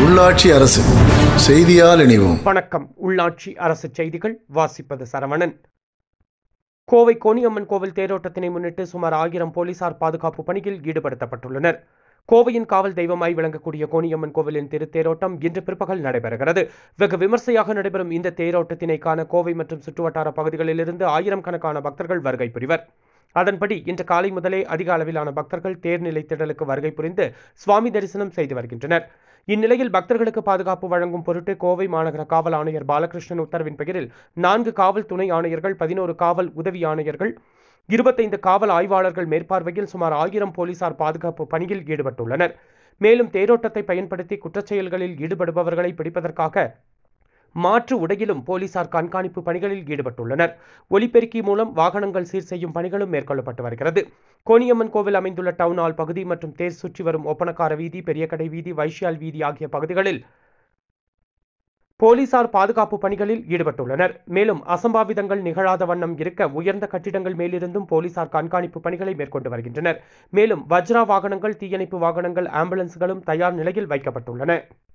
உள்ளாட்சி அரசு செய்தியால் இணைவோம் வணக்கம் உள்ளாட்சி அரசு செய்திகள் வாசிப்பது சரவணன் கோவை கோணியம்மன் கோவில் தேரோட்டத்தினை முன்னிட்டு சுமார் ஆயிரம் போலீசார் பாதுகாப்பு பணியில் ஈடுபடுத்தப்பட்டுள்ளனர் கோவையின் காவல் தெய்வமாய் விளங்கக்கூடிய கோணியம்மன் கோவிலின் திருத்தேரோட்டம் இன்று பிற்பகல் நடைபெறுகிறது வெகு விமர்சையாக நடைபெறும் இந்த தேரோட்டத்தினை காண கோவை மற்றும் சுற்றுவட்டார பகுதிகளிலிருந்து ஆயிரம் கணக்கான பக்தர்கள் வருகை புரிவர் அதன்படி இன்று காலை முதலே அதிக அளவிலான பக்தர்கள் தேர்நிலை திடலுக்கு வருகை புரிந்து சுவாமி தரிசனம் செய்து வருகின்றனர் இந்நிலையில் பக்தர்களுக்கு பாதுகாப்பு வழங்கும் பொருட்டு கோவை மாநகர காவல் ஆணையர் பாலகிருஷ்ணன் உத்தரவின் பெயரில் நான்கு காவல் துணை ஆணையர்கள் பதினோரு காவல் உதவி ஆணையர்கள் இருபத்தைந்து காவல் ஆய்வாளர்கள் மேற்பார்வையில் சுமார் ஆயிரம் போலீசார் பாதுகாப்பு பணியில் ஈடுபட்டுள்ளனர் மேலும் தேரோட்டத்தை பயன்படுத்தி குற்றச்செயல்களில் ஈடுபடுபவர்களை பிடிப்பதற்காக மாற்று உடையிலும் போலீசார் கண்காணிப்பு பணிகளில் ஈடுபட்டுள்ளனர் ஒலிபெருக்கி மூலம் வாகனங்கள் சீர் செய்யும் பணிகளும் மேற்கொள்ளப்பட்டு வருகிறது கோணியம்மன் கோவில் அமைந்துள்ள டவுன் ஹால் பகுதி மற்றும் தேர் சுற்றி வரும் ஒப்பனக்கார வீதி பெரியகடை வீதி வைஷ்யால் வீதி ஆகிய பகுதிகளில் போலீசார் பாதுகாப்பு பணிகளில் ஈடுபட்டுள்ளனர் மேலும் அசம்பாவிதங்கள் நிகழாத வண்ணம் இருக்க உயர்ந்த கட்டிடங்கள் மேலிருந்தும் போலீசார் கண்காணிப்பு பணிகளை மேற்கொண்டு வருகின்றனர் மேலும் வஜ்ரா வாகனங்கள் தீயணைப்பு வாகனங்கள் ஆம்புலன்ஸ்களும் தயார் நிலையில் வைக்கப்பட்டுள்ளன